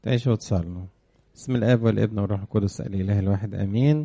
تعيشوا وتصلوا بسم الاب والابن والروح القدس الاله الواحد امين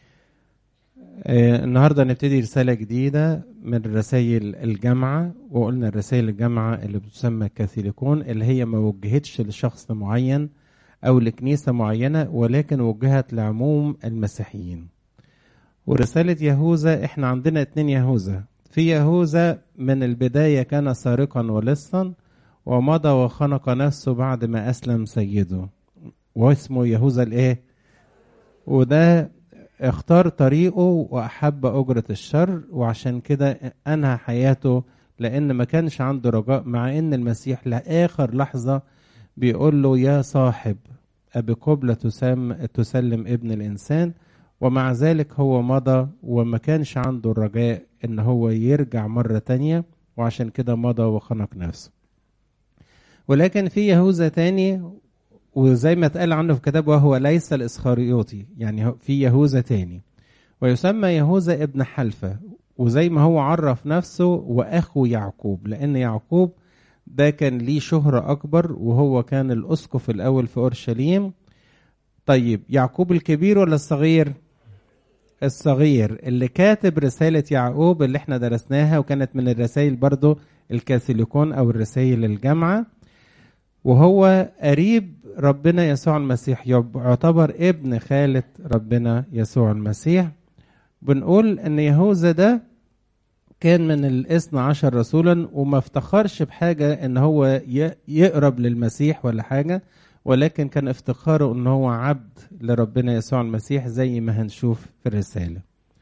آه النهارده نبتدي رساله جديده من رسائل الجامعه وقلنا الرسائل الجامعه اللي بتسمى كاثوليكون اللي هي ما وجهتش لشخص معين او لكنيسه معينه ولكن وجهت لعموم المسيحيين ورساله يهوذا احنا عندنا اتنين يهوذا في يهوذا من البدايه كان سارقا ولصا ومضى وخنق نفسه بعد ما أسلم سيده واسمه يهوذا الإيه وده اختار طريقه وأحب أجرة الشر وعشان كده أنهى حياته لأن ما كانش عنده رجاء مع أن المسيح لآخر لحظة بيقول له يا صاحب أبي قبلة تسم تسلم ابن الإنسان ومع ذلك هو مضى وما كانش عنده الرجاء ان هو يرجع مرة تانية وعشان كده مضى وخنق نفسه ولكن في يهوذا تاني وزي ما اتقال عنه في كتاب وهو ليس الاسخاريوطي يعني في يهوذا تاني ويسمى يهوذا ابن حلفة وزي ما هو عرف نفسه واخو يعقوب لان يعقوب ده كان ليه شهرة اكبر وهو كان الاسقف الاول في اورشليم طيب يعقوب الكبير ولا الصغير الصغير اللي كاتب رسالة يعقوب اللي احنا درسناها وكانت من الرسائل برضو الكاثوليكون او الرسائل الجامعه وهو قريب ربنا يسوع المسيح يعتبر ابن خالة ربنا يسوع المسيح بنقول ان يهوذا ده كان من الاثنى عشر رسولا وما افتخرش بحاجة ان هو يقرب للمسيح ولا حاجة ولكن كان افتخاره ان هو عبد لربنا يسوع المسيح زي ما هنشوف في الرسالة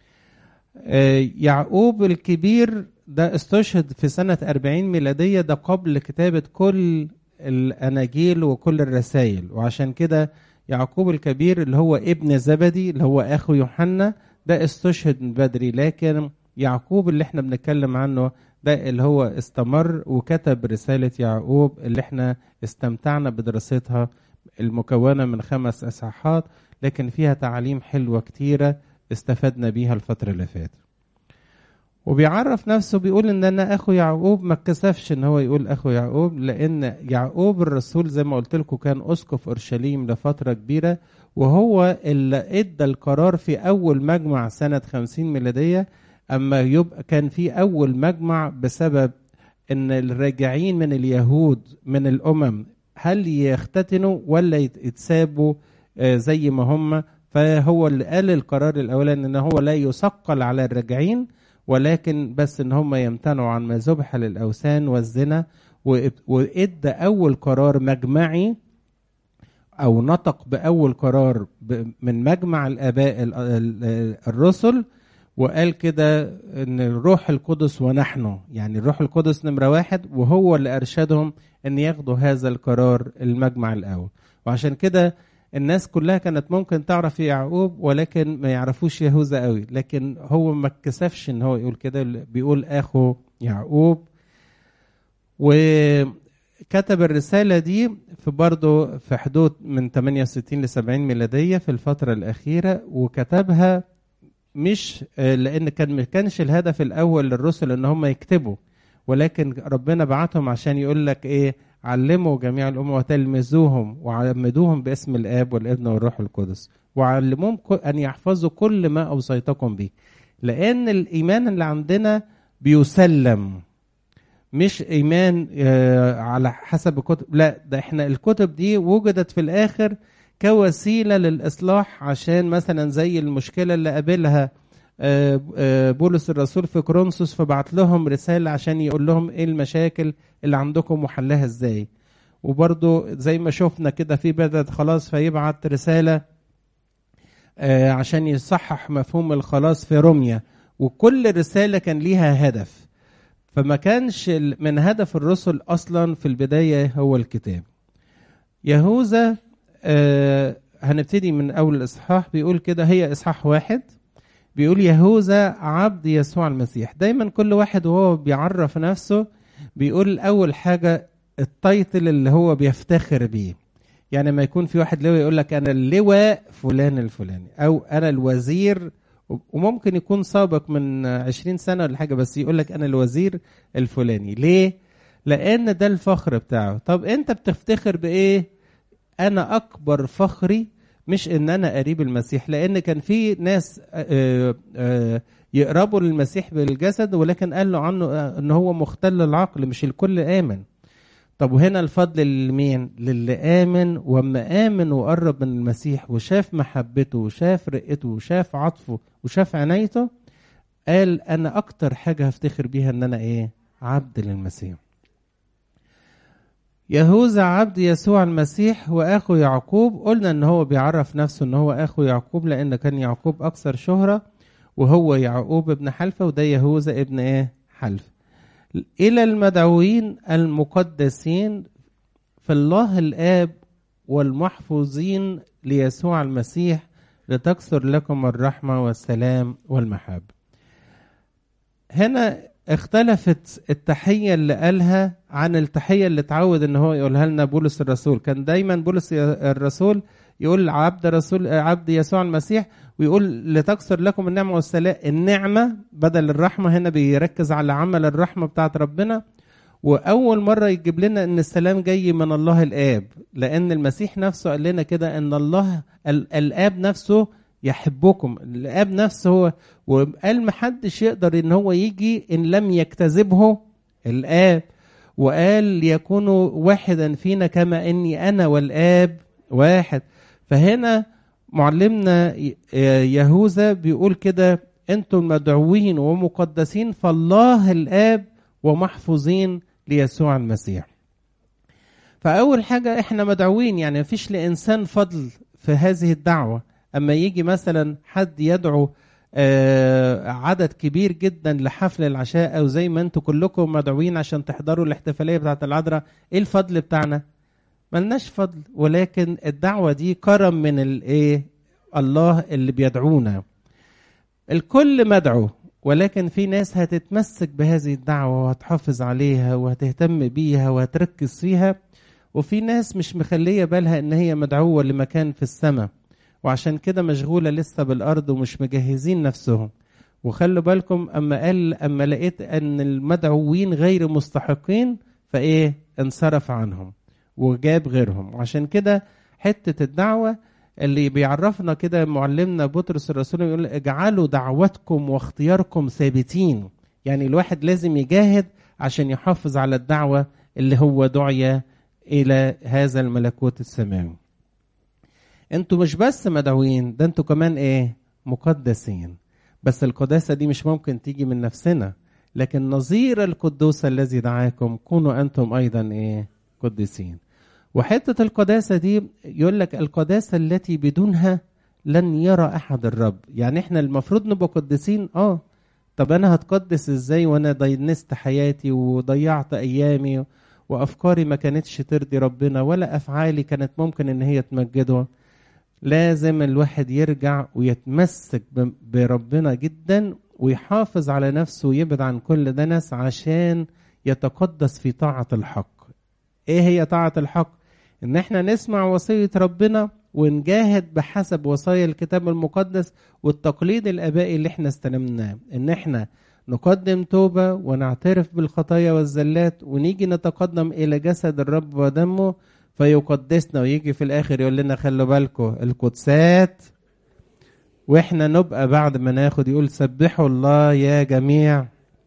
يعقوب الكبير ده استشهد في سنة 40 ميلادية ده قبل كتابة كل الاناجيل وكل الرسائل وعشان كده يعقوب الكبير اللي هو ابن زبدي اللي هو اخو يوحنا ده استشهد من بدري لكن يعقوب اللي احنا بنتكلم عنه ده اللي هو استمر وكتب رسالة يعقوب اللي احنا استمتعنا بدراستها المكونة من خمس اصحاحات لكن فيها تعاليم حلوة كتيرة استفدنا بيها الفترة اللي فاتت وبيعرف نفسه بيقول ان انا اخو يعقوب ما اتكسفش ان هو يقول اخو يعقوب لان يعقوب الرسول زي ما قلت لكم كان اسقف اورشليم لفتره كبيره وهو اللي ادى القرار في اول مجمع سنه 50 ميلاديه اما يبقى كان في اول مجمع بسبب ان الراجعين من اليهود من الامم هل يختتنوا ولا يتسابوا زي ما هم فهو اللي قال القرار الاولاني ان هو لا يثقل على الراجعين ولكن بس ان هم يمتنعوا عن ما ذبح للاوثان والزنا وادى اول قرار مجمعي او نطق باول قرار من مجمع الاباء الرسل وقال كده ان الروح القدس ونحن يعني الروح القدس نمره واحد وهو اللي ارشدهم ان ياخدوا هذا القرار المجمع الاول وعشان كده الناس كلها كانت ممكن تعرف يعقوب ولكن ما يعرفوش يهوذا قوي لكن هو ما اتكسفش ان هو يقول كده بيقول اخو يعقوب وكتب الرسالة دي في برضه في حدود من 68 ل 70 ميلادية في الفترة الأخيرة وكتبها مش لأن كان ما كانش الهدف الأول للرسل إن هم يكتبوا ولكن ربنا بعتهم عشان يقول لك إيه علموا جميع الأمم وتلمذوهم وعمدوهم باسم الآب والابن والروح القدس وعلموهم أن يحفظوا كل ما أوصيتكم به لأن الإيمان اللي عندنا بيسلم مش إيمان على حسب الكتب لا ده إحنا الكتب دي وجدت في الآخر كوسيلة للإصلاح عشان مثلا زي المشكلة اللي قابلها بولس الرسول في كورنثوس فبعت لهم رسالة عشان يقول لهم ايه المشاكل اللي عندكم وحلها ازاي وبرضو زي ما شفنا كده في بدأت خلاص فيبعت رسالة عشان يصحح مفهوم الخلاص في روميا وكل رسالة كان ليها هدف فما كانش من هدف الرسل أصلا في البداية هو الكتاب يهوذا هنبتدي من أول الإصحاح بيقول كده هي إصحاح واحد بيقول يهوذا عبد يسوع المسيح دايما كل واحد وهو بيعرف نفسه بيقول اول حاجه التايتل اللي هو بيفتخر بيه يعني ما يكون في واحد لواء يقول لك انا اللواء فلان الفلاني او انا الوزير وممكن يكون سابق من عشرين سنة ولا حاجة بس يقول لك أنا الوزير الفلاني ليه؟ لأن ده الفخر بتاعه طب أنت بتفتخر بإيه؟ انا اكبر فخري مش ان انا قريب المسيح لان كان في ناس آه، آه، يقربوا للمسيح بالجسد ولكن قال له عنه آه، ان هو مختل العقل مش الكل امن طب وهنا الفضل لمين للي امن واما امن وقرب من المسيح وشاف محبته وشاف رقته وشاف عطفه وشاف عنايته قال انا اكتر حاجه هفتخر بيها ان انا ايه عبد للمسيح يهوذا عبد يسوع المسيح واخو يعقوب قلنا ان هو بيعرف نفسه ان هو اخو يعقوب لان كان يعقوب اكثر شهرة وهو يعقوب ابن حلفة وده يهوذا ابن ايه حلف الى المدعوين المقدسين في الله الاب والمحفوظين ليسوع المسيح لتكثر لكم الرحمة والسلام والمحبة هنا اختلفت التحية اللي قالها عن التحية اللي اتعود ان هو يقولها لنا بولس الرسول كان دايما بولس الرسول يقول عبد رسول عبد يسوع المسيح ويقول لتكثر لكم النعمة والسلام النعمة بدل الرحمة هنا بيركز على عمل الرحمة بتاعت ربنا وأول مرة يجيب لنا إن السلام جاي من الله الآب لأن المسيح نفسه قال لنا كده إن الله الآب نفسه يحبكم الاب نفسه هو وقال محدش يقدر ان هو يجي ان لم يكتذبه الاب وقال ليكونوا واحدا فينا كما اني انا والاب واحد فهنا معلمنا يهوذا بيقول كده انتم مدعوين ومقدسين فالله الاب ومحفوظين ليسوع المسيح فاول حاجه احنا مدعوين يعني مفيش لانسان فضل في هذه الدعوه اما يجي مثلا حد يدعو آه عدد كبير جدا لحفل العشاء او زي ما انتم كلكم مدعوين عشان تحضروا الاحتفاليه بتاعه العذراء ايه الفضل بتاعنا ملناش فضل ولكن الدعوه دي كرم من الايه الله اللي بيدعونا الكل مدعو ولكن في ناس هتتمسك بهذه الدعوه وهتحافظ عليها وهتهتم بيها وهتركز فيها وفي ناس مش مخليه بالها ان هي مدعوه لمكان في السماء وعشان كده مشغولة لسه بالأرض ومش مجهزين نفسهم وخلوا بالكم أما قال أما لقيت أن المدعوين غير مستحقين فإيه انصرف عنهم وجاب غيرهم وعشان كده حتة الدعوة اللي بيعرفنا كده معلمنا بطرس الرسول يقول اجعلوا دعوتكم واختياركم ثابتين يعني الواحد لازم يجاهد عشان يحافظ على الدعوة اللي هو دعي إلى هذا الملكوت السماوي انتوا مش بس مدعوين ده انتوا كمان ايه مقدسين بس القداسة دي مش ممكن تيجي من نفسنا لكن نظير القدوس الذي دعاكم كونوا انتم ايضا ايه قدسين وحتة القداسة دي يقول لك القداسة التي بدونها لن يرى احد الرب يعني احنا المفروض نبقى قدسين اه طب انا هتقدس ازاي وانا دينست حياتي وضيعت ايامي وافكاري ما كانتش ترضي ربنا ولا افعالي كانت ممكن ان هي تمجده لازم الواحد يرجع ويتمسك بربنا جدا ويحافظ على نفسه ويبعد عن كل دنس عشان يتقدس في طاعة الحق ايه هي طاعة الحق ان احنا نسمع وصية ربنا ونجاهد بحسب وصايا الكتاب المقدس والتقليد الابائي اللي احنا استلمناه ان احنا نقدم توبة ونعترف بالخطايا والزلات ونيجي نتقدم الى جسد الرب ودمه فيقدسنا ويجي في الاخر يقول لنا خلوا بالكم القدسات واحنا نبقى بعد ما ناخد يقول سبحوا الله يا جميع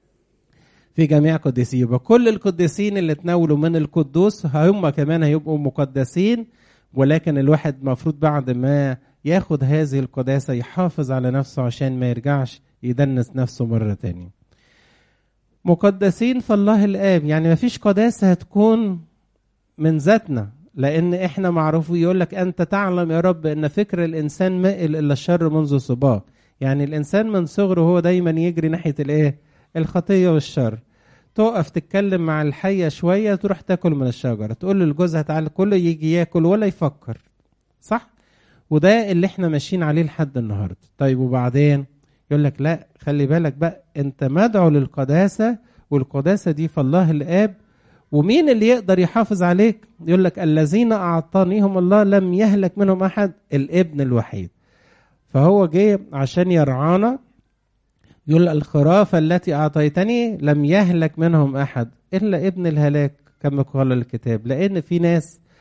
في جميع قديسيه يبقى كل القديسين اللي تناولوا من القدوس هم كمان هيبقوا مقدسين ولكن الواحد المفروض بعد ما ياخد هذه القداسه يحافظ على نفسه عشان ما يرجعش يدنس نفسه مره تانية مقدسين فالله الاب يعني ما فيش قداسه هتكون من ذاتنا لان احنا معروف يقول لك انت تعلم يا رب ان فكر الانسان مائل الى الشر منذ صباه يعني الانسان من صغره هو دايما يجري ناحيه الايه الخطيه والشر تقف تتكلم مع الحيه شويه تروح تاكل من الشجره تقول لجوزها تعالى كله يجي ياكل ولا يفكر صح وده اللي احنا ماشيين عليه لحد النهارده طيب وبعدين يقول لك لا خلي بالك بقى انت مدعو للقداسه والقداسه دي فالله الاب ومين اللي يقدر يحافظ عليك يقول لك الذين اعطانيهم الله لم يهلك منهم احد الابن الوحيد فهو جه عشان يرعانا يقول الخرافة التي أعطيتني لم يهلك منهم أحد إلا ابن الهلاك كما قال الكتاب لأن في ناس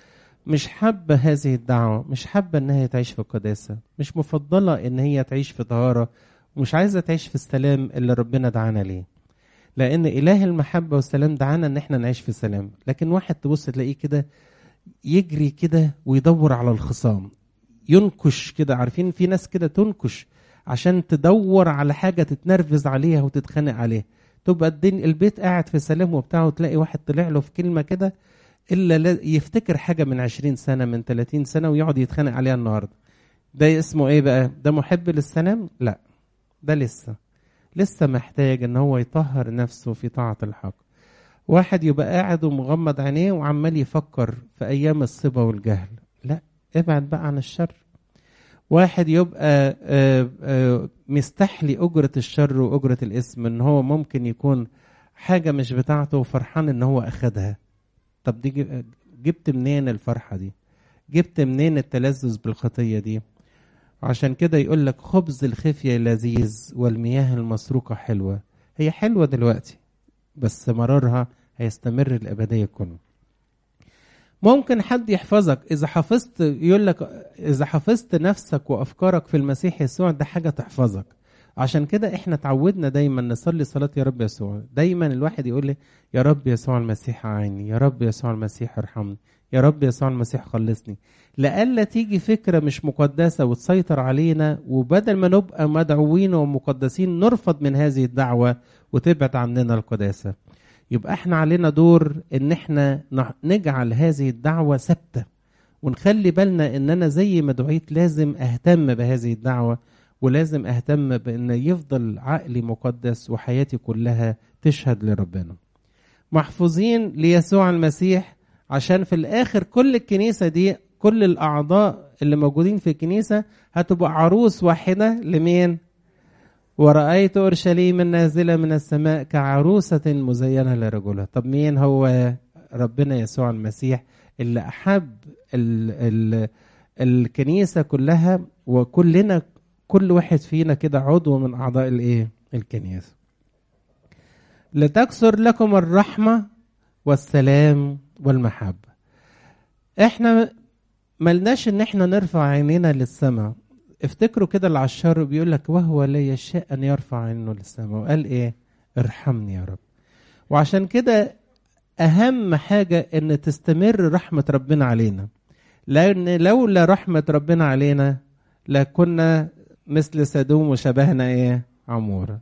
مش حابة هذه الدعوة مش حابة انها تعيش في القداسة مش مفضلة ان هي تعيش في طهارة ومش عايزة تعيش في السلام اللي ربنا دعانا ليه لان اله المحبة والسلام دعانا ان احنا نعيش في سلام لكن واحد تبص تلاقيه كده يجري كده ويدور على الخصام ينكش كده عارفين في ناس كده تنكش عشان تدور على حاجة تتنرفز عليها وتتخانق عليها تبقى الدين البيت قاعد في سلام وبتاع وتلاقي واحد طلع له في كلمة كده إلا يفتكر حاجة من عشرين سنة من ثلاثين سنة ويقعد يتخانق عليها النهاردة ده اسمه ايه بقى ده محب للسلام لا ده لسه لسه محتاج ان هو يطهر نفسه في طاعة الحق واحد يبقى قاعد ومغمض عينيه وعمال يفكر في ايام الصبا والجهل لا ابعد بقى عن الشر واحد يبقى آآ آآ مستحلي أجرة الشر وأجرة الاسم إن هو ممكن يكون حاجة مش بتاعته وفرحان إن هو أخدها طب دي جبت منين الفرحة دي جبت منين التلذذ بالخطية دي عشان كده يقول لك خبز الخفية لذيذ والمياه المسروقة حلوة هي حلوة دلوقتي بس مرارها هيستمر الأبدية كله ممكن حد يحفظك اذا حفظت يقول لك اذا حفظت نفسك وافكارك في المسيح يسوع ده حاجه تحفظك عشان كده احنا اتعودنا دايما نصلي صلاه يا رب يسوع دايما الواحد يقول لي يا رب يسوع المسيح عيني يا رب يسوع المسيح ارحمني يا رب يسوع المسيح خلصني لألا تيجي فكرة مش مقدسة وتسيطر علينا وبدل ما نبقى مدعوين ومقدسين نرفض من هذه الدعوة وتبعد عننا القداسة يبقى احنا علينا دور ان احنا نجعل هذه الدعوة ثابتة ونخلي بالنا ان انا زي ما دعيت لازم اهتم بهذه الدعوة ولازم اهتم بان يفضل عقلي مقدس وحياتي كلها تشهد لربنا محفوظين ليسوع المسيح عشان في الاخر كل الكنيسة دي كل الاعضاء اللي موجودين في الكنيسة هتبقى عروس واحدة لمين ورأيت أورشليم النازلة من السماء كعروسة مزينة لرجلها طب مين هو ربنا يسوع المسيح اللي أحب ال ال الكنيسة كلها وكلنا كل واحد فينا كده عضو من أعضاء الإيه الكنيسة لتكثر لكم الرحمة والسلام والمحبة احنا ملناش ان احنا نرفع عينينا للسماء افتكروا كده العشار بيقول لك وهو لا يشاء ان يرفع عينه للسماء وقال ايه ارحمني يا رب وعشان كده اهم حاجة ان تستمر رحمة ربنا علينا لان لولا رحمة ربنا علينا لكنا مثل سدوم وشبهنا ايه عمورة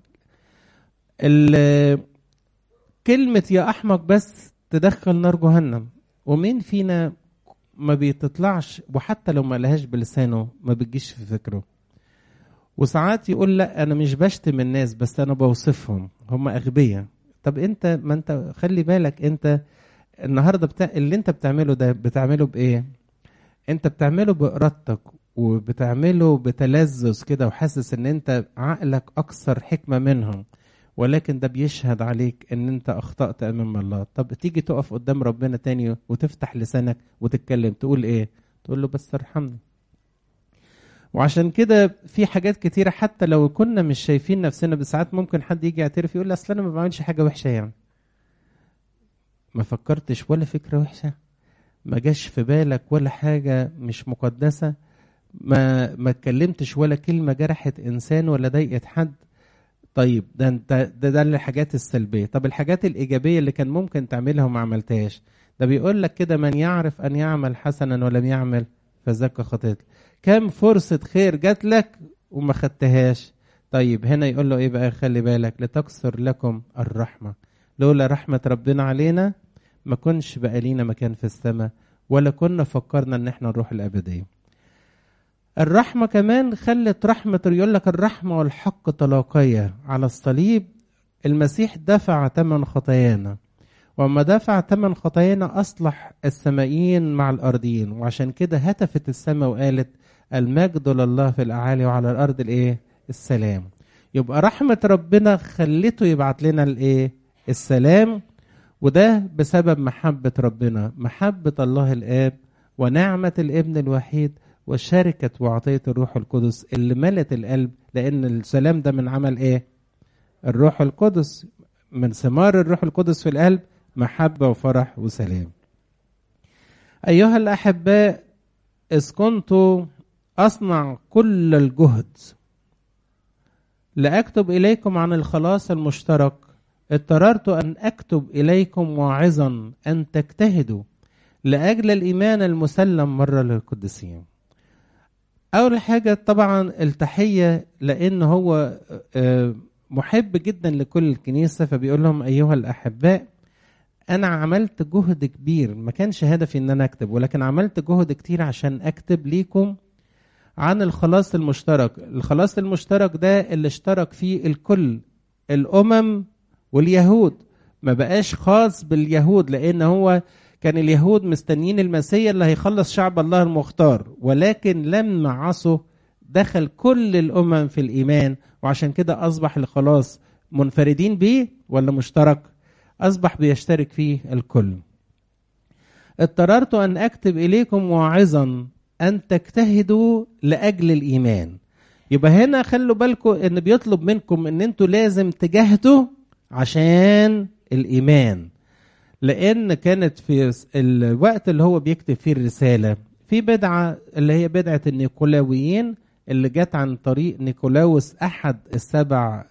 كلمة يا احمق بس تدخل نار جهنم ومين فينا ما بيتطلعش وحتى لو ما لهاش بلسانه ما بتجيش في فكره وساعات يقول لا انا مش بشتم الناس بس انا بوصفهم هم اغبياء طب انت ما انت خلي بالك انت النهارده بتاع اللي انت بتعمله ده بتعمله بايه انت بتعمله بارادتك وبتعمله بتلذذ كده وحاسس ان انت عقلك اكثر حكمه منهم ولكن ده بيشهد عليك ان انت اخطأت امام الله طب تيجي تقف قدام ربنا تاني وتفتح لسانك وتتكلم تقول ايه تقول له بس ارحمني وعشان كده في حاجات كتيرة حتى لو كنا مش شايفين نفسنا بساعات ممكن حد يجي يعترف يقول لي اصل انا ما بعملش حاجة وحشة يعني ما فكرتش ولا فكرة وحشة ما جاش في بالك ولا حاجة مش مقدسة ما ما اتكلمتش ولا كلمة جرحت انسان ولا ضايقت حد طيب ده انت ده ده الحاجات السلبيه طب الحاجات الايجابيه اللي كان ممكن تعملها وما عملتهاش ده بيقول لك كده من يعرف ان يعمل حسنا ولم يعمل فذاك خطيت كم فرصه خير جات لك وما خدتهاش طيب هنا يقول له ايه بقى خلي بالك لتكثر لكم الرحمه لولا رحمه ربنا علينا ما كنش بقى لينا مكان في السماء ولا كنا فكرنا ان احنا نروح الابديه الرحمة كمان خلت رحمة يقول لك الرحمة والحق تلاقيا على الصليب المسيح دفع ثمن خطايانا وما دفع ثمن خطايانا أصلح السمائيين مع الأرضيين وعشان كده هتفت السماء وقالت المجد لله في الأعالي وعلى الأرض الإيه السلام يبقى رحمة ربنا خلته يبعت لنا الإيه السلام وده بسبب محبة ربنا محبة الله الآب ونعمة الابن الوحيد وشركة وعطية الروح القدس اللي ملت القلب لأن السلام ده من عمل إيه؟ الروح القدس من ثمار الروح القدس في القلب محبة وفرح وسلام. أيها الأحباء إذ كنت أصنع كل الجهد لأكتب إليكم عن الخلاص المشترك اضطررت أن أكتب إليكم واعظا أن تجتهدوا لأجل الإيمان المسلم مرة للقديسين أول حاجة طبعا التحية لأن هو محب جدا لكل الكنيسة فبيقول لهم أيها الأحباء أنا عملت جهد كبير ما كانش هدفي إن أنا أكتب ولكن عملت جهد كتير عشان أكتب ليكم عن الخلاص المشترك الخلاص المشترك ده اللي اشترك فيه الكل الأمم واليهود ما بقاش خاص باليهود لأن هو كان اليهود مستنيين المسيا اللي هيخلص شعب الله المختار ولكن لما عصوا دخل كل الأمم في الإيمان وعشان كده أصبح الخلاص منفردين بيه ولا مشترك أصبح بيشترك فيه الكل اضطررت أن أكتب إليكم واعظا أن تجتهدوا لأجل الإيمان يبقى هنا خلوا بالكم إن بيطلب منكم إن أنتوا لازم تجاهدوا عشان الإيمان لأن كانت في الوقت اللي هو بيكتب فيه الرسالة في بدعة اللي هي بدعة النيكولاويين اللي جت عن طريق نيكولاوس أحد السبع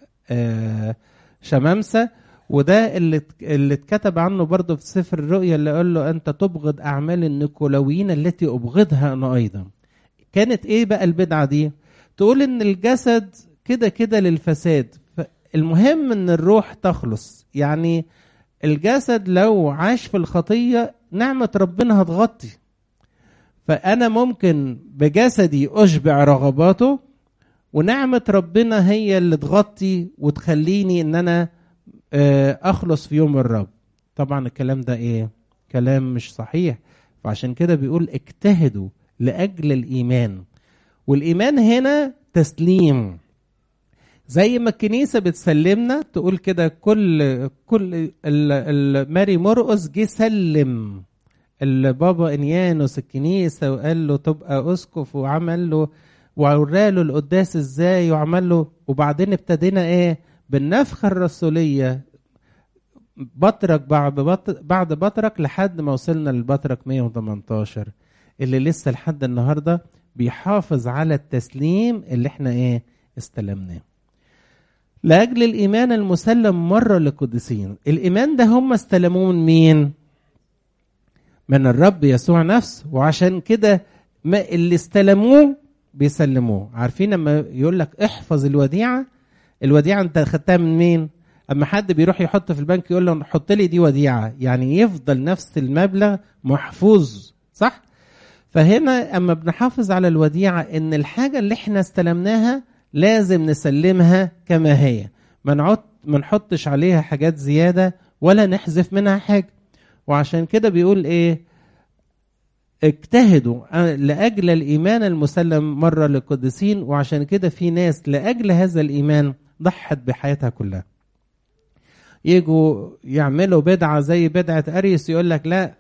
شمامسة وده اللي اللي اتكتب عنه برضه في سفر الرؤيا اللي قال له انت تبغض اعمال النيكولاويين التي ابغضها انا ايضا كانت ايه بقى البدعه دي تقول ان الجسد كده كده للفساد المهم ان الروح تخلص يعني الجسد لو عاش في الخطيه نعمه ربنا هتغطي فانا ممكن بجسدي اشبع رغباته ونعمه ربنا هي اللي تغطي وتخليني ان انا اخلص في يوم الرب طبعا الكلام ده ايه كلام مش صحيح فعشان كده بيقول اجتهدوا لاجل الايمان والايمان هنا تسليم زي ما الكنيسه بتسلمنا تقول كده كل كل ماري مرقس جه سلم البابا انيانوس الكنيسه وقال له تبقى اسقف وعمل له ووراله القداس ازاي وعمل له وبعدين ابتدينا ايه بالنفخة الرسولية بطرك بعد بعد بطرك لحد ما وصلنا للبطرك 118 اللي لسه لحد النهارده بيحافظ على التسليم اللي احنا ايه استلمناه لاجل الايمان المسلم مره للقديسين الايمان ده هم استلموه من مين من الرب يسوع نفسه وعشان كده ما اللي استلموه بيسلموه عارفين لما يقول لك احفظ الوديعه الوديعه انت خدتها من مين اما حد بيروح يحط في البنك يقول له حط لي دي وديعه يعني يفضل نفس المبلغ محفوظ صح فهنا اما بنحافظ على الوديعه ان الحاجه اللي احنا استلمناها لازم نسلمها كما هي ما نعد ما نحطش عليها حاجات زياده ولا نحذف منها حاجه وعشان كده بيقول ايه اجتهدوا لاجل الايمان المسلم مره للقديسين وعشان كده في ناس لاجل هذا الايمان ضحت بحياتها كلها يجوا يعملوا بدعه زي بدعه اريس يقول لك لا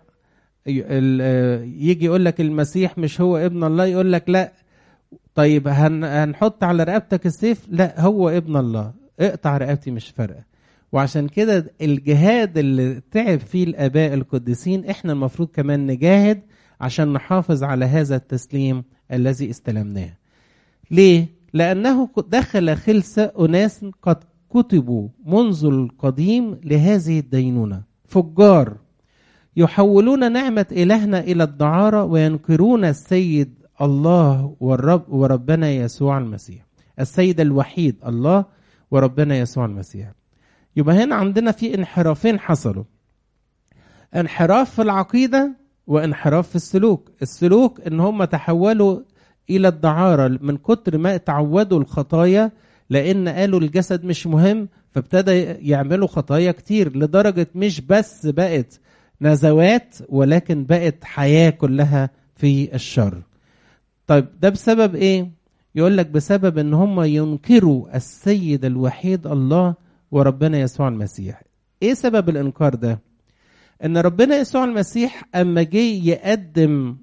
يجي يقول لك المسيح مش هو ابن الله يقول لك لا طيب هنحط على رقبتك السيف لا هو ابن الله اقطع رقبتي مش فارقه وعشان كده الجهاد اللي تعب فيه الاباء القديسين احنا المفروض كمان نجاهد عشان نحافظ على هذا التسليم الذي استلمناه ليه لانه دخل خلس اناس قد كتبوا منذ القديم لهذه الدينونه فجار يحولون نعمه الهنا الى الدعاره وينكرون السيد الله والرب وربنا يسوع المسيح السيد الوحيد الله وربنا يسوع المسيح يبقى هنا عندنا في انحرافين حصلوا انحراف في العقيده وانحراف في السلوك السلوك ان هم تحولوا الى الدعاره من كتر ما تعودوا الخطايا لان قالوا الجسد مش مهم فابتدى يعملوا خطايا كتير لدرجه مش بس بقت نزوات ولكن بقت حياه كلها في الشر طيب ده بسبب ايه يقول لك بسبب ان هم ينكروا السيد الوحيد الله وربنا يسوع المسيح ايه سبب الانكار ده ان ربنا يسوع المسيح اما جه يقدم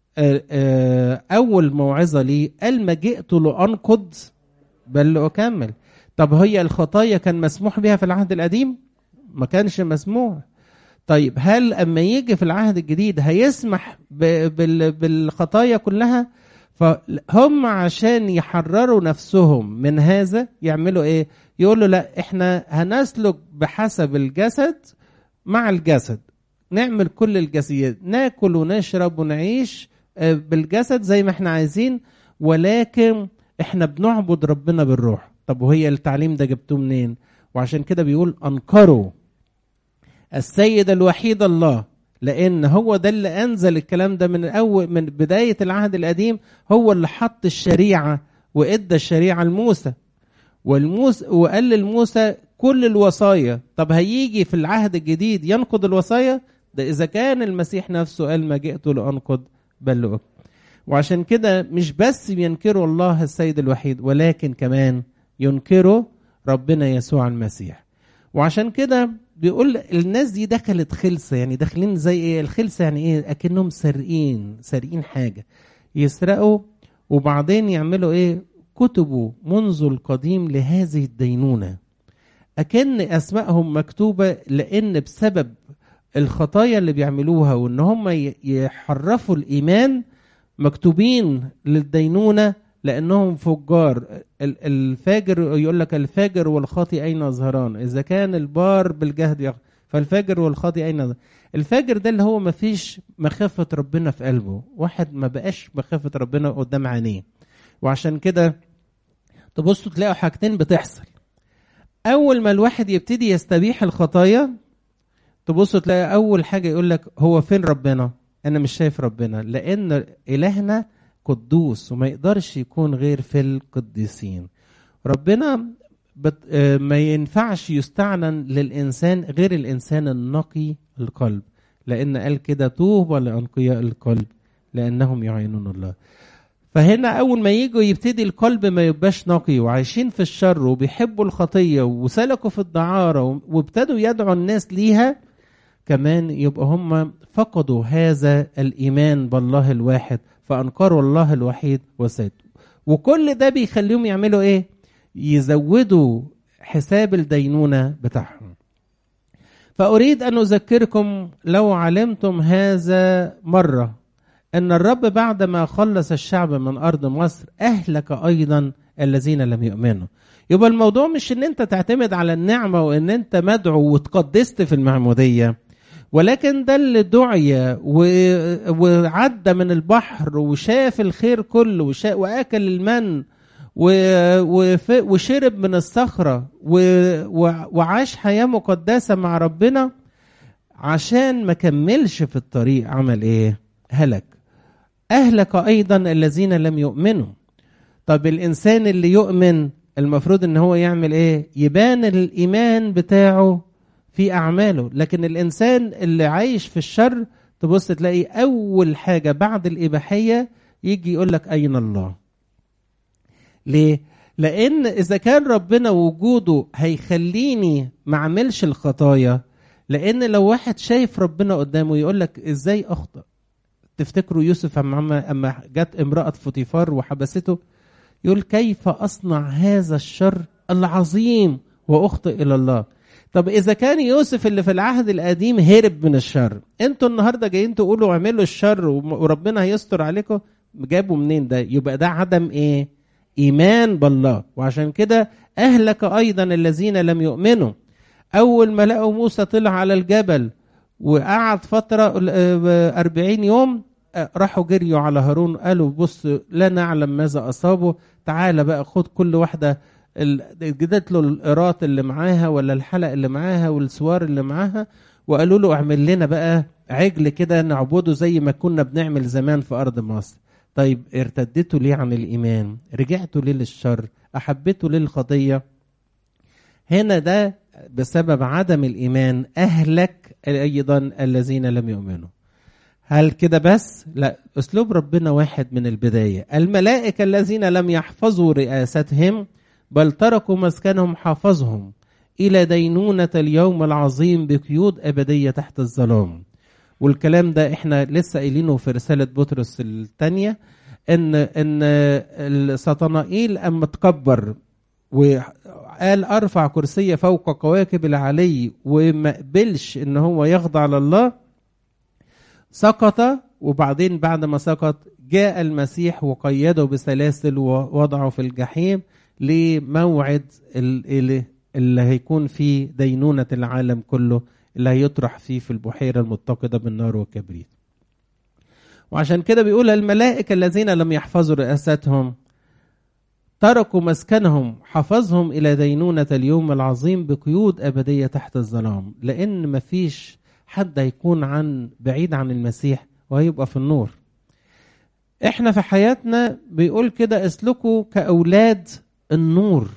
اول موعظه ليه قال ما جئت لانقض بل لاكمل طب هي الخطايا كان مسموح بها في العهد القديم ما كانش مسموح طيب هل اما يجي في العهد الجديد هيسمح بالخطايا كلها فهم عشان يحرروا نفسهم من هذا يعملوا ايه يقولوا لا احنا هنسلك بحسب الجسد مع الجسد نعمل كل الجسيات ناكل ونشرب ونعيش بالجسد زي ما احنا عايزين ولكن احنا بنعبد ربنا بالروح طب وهي التعليم ده جبتوه منين وعشان كده بيقول انكروا السيد الوحيد الله لان هو ده اللي انزل الكلام ده من اول من بدايه العهد القديم هو اللي حط الشريعه وادى الشريعه لموسى والموسى وقال لموسى كل الوصايا طب هيجي في العهد الجديد ينقض الوصايا ده اذا كان المسيح نفسه قال ما جئت لانقض بل لأكمل وعشان كده مش بس بينكروا الله السيد الوحيد ولكن كمان ينكروا ربنا يسوع المسيح وعشان كده بيقول الناس دي دخلت خلسة يعني داخلين زي ايه الخلسة يعني ايه اكنهم سارقين سارقين حاجة يسرقوا وبعدين يعملوا ايه كتبوا منذ القديم لهذه الدينونة أكن أسمائهم مكتوبة لأن بسبب الخطايا اللي بيعملوها وإن هم يحرفوا الإيمان مكتوبين للدينونة لأنهم فجار الفاجر يقول لك الفاجر والخاطي أين يظهران إذا كان البار بالجهد يخ... فالفاجر والخاطي أين يظهر الفاجر ده اللي هو ما فيش مخافة ربنا في قلبه واحد ما بقاش مخافة ربنا قدام عينيه وعشان كده تبصوا تلاقوا حاجتين بتحصل أول ما الواحد يبتدي يستبيح الخطايا تبصوا تلاقي أول حاجة يقول لك هو فين ربنا أنا مش شايف ربنا لأن إلهنا قدوس وما يقدرش يكون غير في القديسين ربنا بت... ما ينفعش يستعلن للإنسان غير الإنسان النقي القلب لأن قال كده طوبى لأنقياء القلب لأنهم يعينون الله فهنا أول ما يجوا يبتدي القلب ما يبقاش نقي وعايشين في الشر وبيحبوا الخطية وسلكوا في الدعارة وابتدوا يدعوا الناس ليها كمان يبقى هم فقدوا هذا الإيمان بالله الواحد فأنكروا الله الوحيد وسيد وكل ده بيخليهم يعملوا إيه؟ يزودوا حساب الدينونة بتاعهم فأريد أن أذكركم لو علمتم هذا مرة أن الرب بعدما خلص الشعب من أرض مصر أهلك أيضا الذين لم يؤمنوا يبقى الموضوع مش ان انت تعتمد على النعمة وان انت مدعو وتقدست في المعمودية ولكن ده اللي دعي و... وعدى من البحر وشاف الخير كله وشا... واكل المن و... وف... وشرب من الصخرة و... و... وعاش حياة مقدسة مع ربنا عشان ما كملش في الطريق عمل ايه هلك أهلك أيضا الذين لم يؤمنوا طب الإنسان اللي يؤمن المفروض ان هو يعمل ايه يبان الايمان بتاعه في اعماله لكن الانسان اللي عايش في الشر تبص تلاقي اول حاجه بعد الاباحيه يجي يقول لك اين الله ليه لان اذا كان ربنا وجوده هيخليني ما اعملش الخطايا لان لو واحد شايف ربنا قدامه يقول لك ازاي اخطأ تفتكروا يوسف اما اما جت امراه فوتيفار وحبسته يقول كيف اصنع هذا الشر العظيم واخطئ الى الله طب اذا كان يوسف اللي في العهد القديم هرب من الشر انتوا النهارده جايين تقولوا اعملوا الشر وربنا هيستر عليكم جابوا منين ده يبقى ده عدم ايه ايمان بالله وعشان كده اهلك ايضا الذين لم يؤمنوا اول ما لقوا موسى طلع على الجبل وقعد فترة أربعين يوم راحوا جريوا على هارون قالوا بص لا نعلم ماذا أصابه تعالى بقى خد كل واحدة جدت له القراط اللي معاها ولا الحلق اللي معاها والسوار اللي معاها وقالوا له اعمل لنا بقى عجل كده نعبده زي ما كنا بنعمل زمان في أرض مصر طيب ارتدتوا ليه عن الإيمان رجعتوا ليه للشر أحبتوا ليه الخطية هنا ده بسبب عدم الإيمان أهلك أيضا الذين لم يؤمنوا هل كده بس؟ لا أسلوب ربنا واحد من البداية الملائكة الذين لم يحفظوا رئاستهم بل تركوا مسكنهم حافظهم إلى دينونة اليوم العظيم بقيود أبدية تحت الظلام والكلام ده احنا لسه قايلينه في رسالة بطرس الثانية ان ان سطنائيل اما تكبر قال ارفع كرسي فوق كواكب العلي وما قبلش ان هو يخضع لله سقط وبعدين بعد ما سقط جاء المسيح وقيده بسلاسل ووضعه في الجحيم لموعد اللي, اللي هيكون فيه دينونة العالم كله اللي هيطرح فيه في البحيرة المتقدة بالنار والكبريت وعشان كده بيقول الملائكة الذين لم يحفظوا رئاستهم تركوا مسكنهم حفظهم إلى دينونة اليوم العظيم بقيود أبدية تحت الظلام لأن مفيش حد هيكون عن بعيد عن المسيح وهيبقى في النور احنا في حياتنا بيقول كده اسلكوا كأولاد النور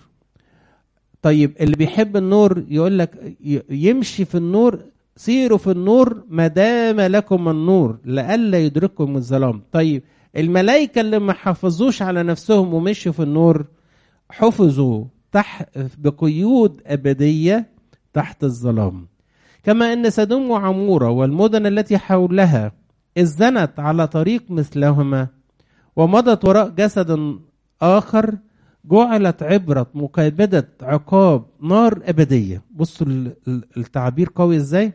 طيب اللي بيحب النور يقول لك يمشي في النور سيروا في النور ما دام لكم النور لئلا يدرككم الظلام طيب الملائكة اللي ما حافظوش على نفسهم ومشوا في النور حفظوا تحت بقيود أبدية تحت الظلام كما أن سدوم وعمورة والمدن التي حولها إذ زنت على طريق مثلهما ومضت وراء جسد آخر جعلت عبرة مكابدة عقاب نار أبدية بصوا التعبير قوي إزاي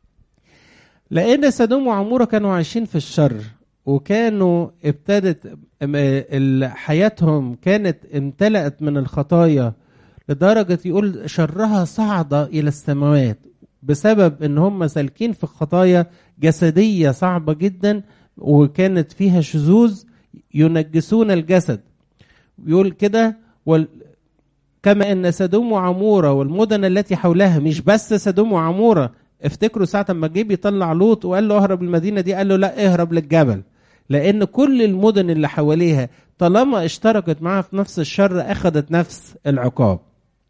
لأن سدوم وعمورة كانوا عايشين في الشر وكانوا ابتدت حياتهم كانت امتلأت من الخطايا لدرجة يقول شرها صعد إلى السماوات بسبب ان هم سالكين في خطايا جسدية صعبة جدا وكانت فيها شذوذ ينجسون الجسد يقول كده وال... كما ان سدوم وعمورة والمدن التي حولها مش بس سدوم وعمورة افتكروا ساعة ما جه بيطلع لوط وقال له اهرب المدينة دي قال له لا اهرب للجبل لان كل المدن اللي حواليها طالما اشتركت معاها في نفس الشر اخذت نفس العقاب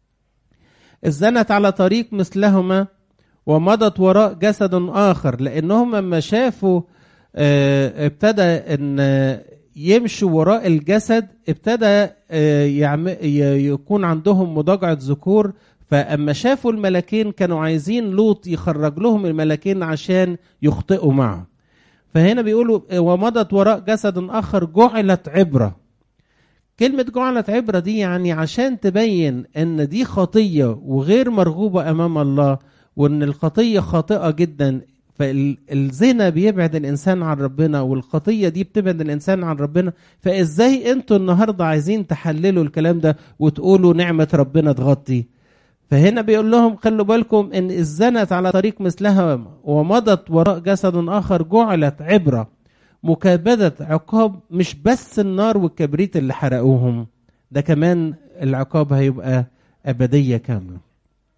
الزنت على طريق مثلهما ومضت وراء جسد اخر لانهم لما شافوا اه ابتدى ان يمشوا وراء الجسد ابتدى اه يكون عندهم مضاجعه ذكور فاما شافوا الملكين كانوا عايزين لوط يخرج لهم الملكين عشان يخطئوا معه فهنا بيقولوا ومضت وراء جسد اخر جعلت عبره كلمة جعلت عبرة دي يعني عشان تبين ان دي خطية وغير مرغوبة امام الله وان الخطيه خاطئه جدا فالزنا بيبعد الانسان عن ربنا والخطيه دي بتبعد الانسان عن ربنا فازاي انتوا النهارده عايزين تحللوا الكلام ده وتقولوا نعمه ربنا تغطي فهنا بيقول لهم خلوا بالكم ان الزنت على طريق مثلها ومضت وراء جسد اخر جعلت عبره مكابده عقاب مش بس النار والكبريت اللي حرقوهم ده كمان العقاب هيبقى ابديه كامله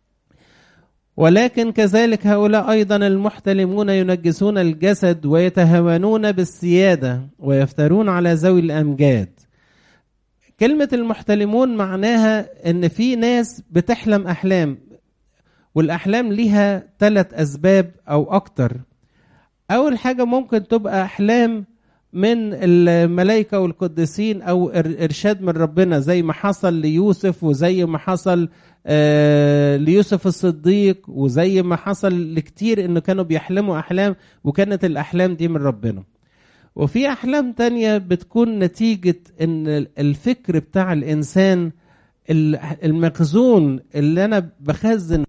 ولكن كذلك هؤلاء ايضا المحتلمون ينجسون الجسد ويتهاونون بالسياده ويفترون على ذوي الامجاد كلمه المحتلمون معناها ان في ناس بتحلم احلام والاحلام ليها ثلاث اسباب او اكتر اول حاجه ممكن تبقى احلام من الملائكه والقديسين او ارشاد من ربنا زي ما حصل ليوسف وزي ما حصل آه ليوسف الصديق وزي ما حصل لكتير انه كانوا بيحلموا احلام وكانت الاحلام دي من ربنا وفي احلام تانية بتكون نتيجة ان الفكر بتاع الانسان المخزون اللي انا بخزن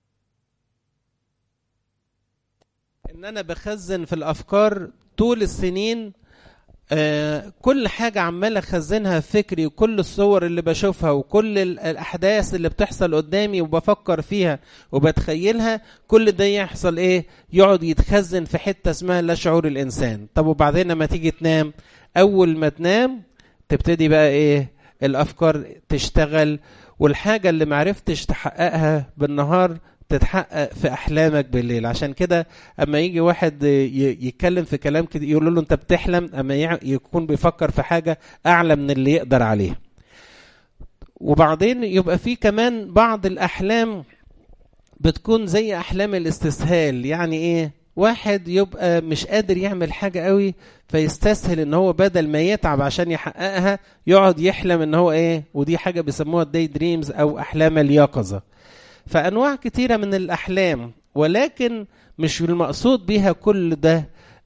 ان انا بخزن في الافكار طول السنين آه كل حاجة عمال أخزنها في فكري وكل الصور اللي بشوفها وكل الأحداث اللي بتحصل قدامي وبفكر فيها وبتخيلها كل ده يحصل إيه؟ يقعد يتخزن في حتة اسمها لا شعور الإنسان طب وبعدين لما تيجي تنام أول ما تنام تبتدي بقى إيه؟ الأفكار تشتغل والحاجة اللي معرفتش تحققها بالنهار تتحقق في احلامك بالليل عشان كده اما يجي واحد يتكلم في كلام كده يقول له انت بتحلم اما يكون بيفكر في حاجه اعلى من اللي يقدر عليه وبعدين يبقى في كمان بعض الاحلام بتكون زي احلام الاستسهال يعني ايه واحد يبقى مش قادر يعمل حاجة قوي فيستسهل ان هو بدل ما يتعب عشان يحققها يقعد يحلم ان هو ايه ودي حاجة بيسموها الداي دريمز او احلام اليقظة فانواع كتيره من الاحلام ولكن مش المقصود بيها كل ده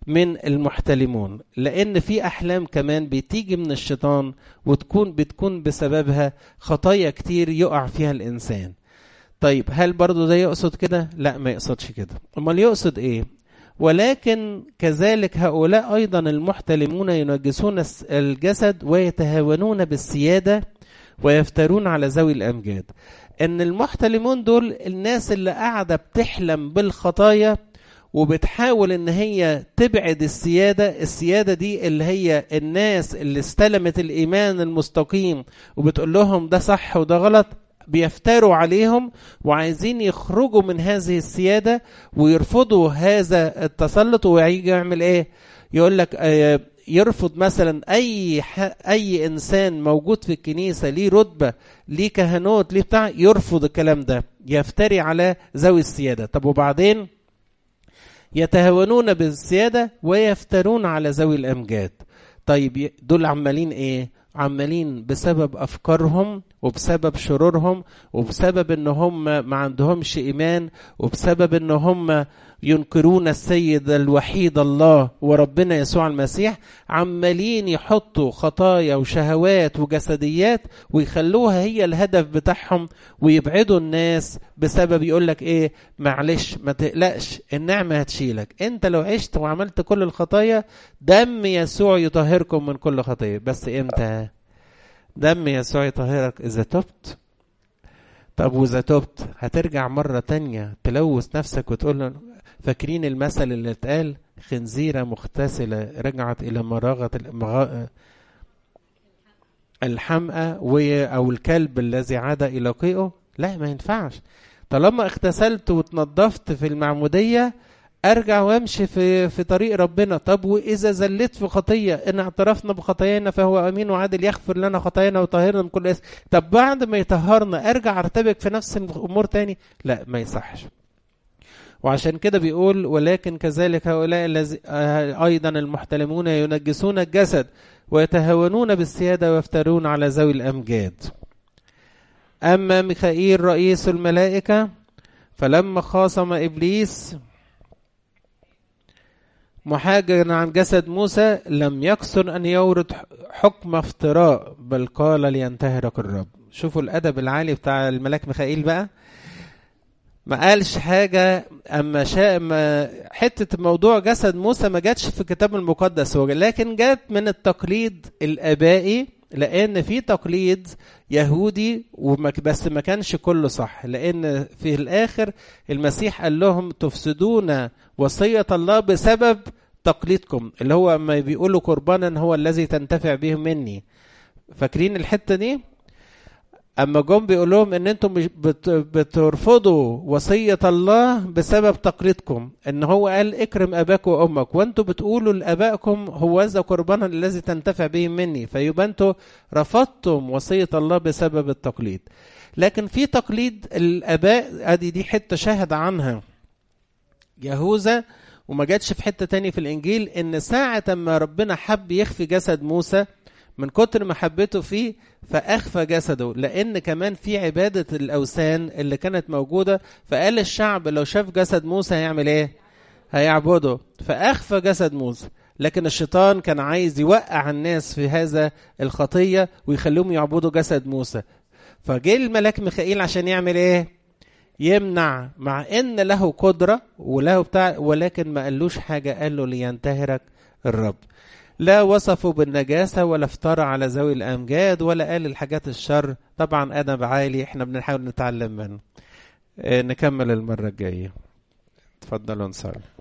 من المحتلمون لان في احلام كمان بتيجي من الشيطان وتكون بتكون بسببها خطايا كتير يقع فيها الانسان طيب هل برضو ده يقصد كده لا ما يقصدش كده امال يقصد ايه ولكن كذلك هؤلاء ايضا المحتلمون ينجسون الجسد ويتهاونون بالسياده ويفترون على ذوي الامجاد ان المحتلمون دول الناس اللي قاعده بتحلم بالخطايا وبتحاول ان هي تبعد السياده السياده دي اللي هي الناس اللي استلمت الايمان المستقيم وبتقول لهم ده صح وده غلط بيفتروا عليهم وعايزين يخرجوا من هذه السياده ويرفضوا هذا التسلط ويجي يعمل ايه يقول لك آه يرفض مثلا اي اي انسان موجود في الكنيسه ليه رتبه ليه كهنوت ليه بتاع يرفض الكلام ده يفتري على ذوي السياده طب وبعدين يتهاونون بالسياده ويفترون على ذوي الامجاد طيب دول عمالين ايه عمالين بسبب افكارهم وبسبب شرورهم وبسبب ان هم ما عندهمش ايمان وبسبب ان هم ينكرون السيد الوحيد الله وربنا يسوع المسيح عمالين يحطوا خطايا وشهوات وجسديات ويخلوها هي الهدف بتاعهم ويبعدوا الناس بسبب يقول لك ايه معلش ما تقلقش النعمه هتشيلك انت لو عشت وعملت كل الخطايا دم يسوع يطهركم من كل خطيه بس امتى دم يسوع يطهرك اذا تبت طب واذا تبت هترجع مرة تانية تلوث نفسك وتقول فاكرين المثل اللي اتقال خنزيرة مغتسلة رجعت إلى مراغة الحمقى أو الكلب الذي عاد إلى قيئه لا ما ينفعش طالما اغتسلت وتنضفت في المعمودية ارجع وامشي في في طريق ربنا طب واذا زلت في خطيه ان اعترفنا بخطايانا فهو امين وعادل يغفر لنا خطايانا ويطهرنا من كل اسم طب بعد ما يطهرنا ارجع ارتبك في نفس الامور تاني لا ما يصحش وعشان كده بيقول ولكن كذلك هؤلاء الذي ايضا المحتلمون ينجسون الجسد ويتهاونون بالسياده ويفترون على ذوي الامجاد اما ميخائيل رئيس الملائكه فلما خاصم ابليس محاجرا عن جسد موسى لم يقصر أن يورد حكم افتراء بل قال لينتهرك الرب شوفوا الأدب العالي بتاع الملاك ميخائيل بقى ما قالش حاجة أما شاء ما حتة موضوع جسد موسى ما جاتش في الكتاب المقدس لكن جات من التقليد الآبائي لأن في تقليد يهودي بس ما كانش كله صح لأن في الآخر المسيح قال لهم تفسدون وصية الله بسبب تقليدكم اللي هو اما بيقولوا قربانا هو الذي تنتفع به مني فاكرين الحته دي اما جم بيقول لهم ان انتم مش بترفضوا وصيه الله بسبب تقليدكم ان هو قال اكرم اباك وامك وانتم بتقولوا لابائكم هو ذا قربانا الذي تنتفع به مني فيبقى انتم رفضتم وصيه الله بسبب التقليد لكن في تقليد الاباء ادي دي حته شاهد عنها يهوذا وما جاتش في حته تاني في الانجيل ان ساعه ما ربنا حب يخفي جسد موسى من كتر محبته فيه فاخفى جسده لان كمان في عباده الاوثان اللي كانت موجوده فقال الشعب لو شاف جسد موسى هيعمل ايه هيعبده فاخفى جسد موسى لكن الشيطان كان عايز يوقع الناس في هذا الخطيه ويخليهم يعبدوا جسد موسى فجه الملاك ميخائيل عشان يعمل ايه يمنع مع ان له قدره وله بتاع ولكن ما قالوش حاجه قال له لينتهرك الرب لا وصفوا بالنجاسة ولا افترى على ذوي الأمجاد ولا قال الحاجات الشر طبعا أدب عالي احنا بنحاول نتعلم منه اه نكمل المرة الجاية تفضلوا نصلي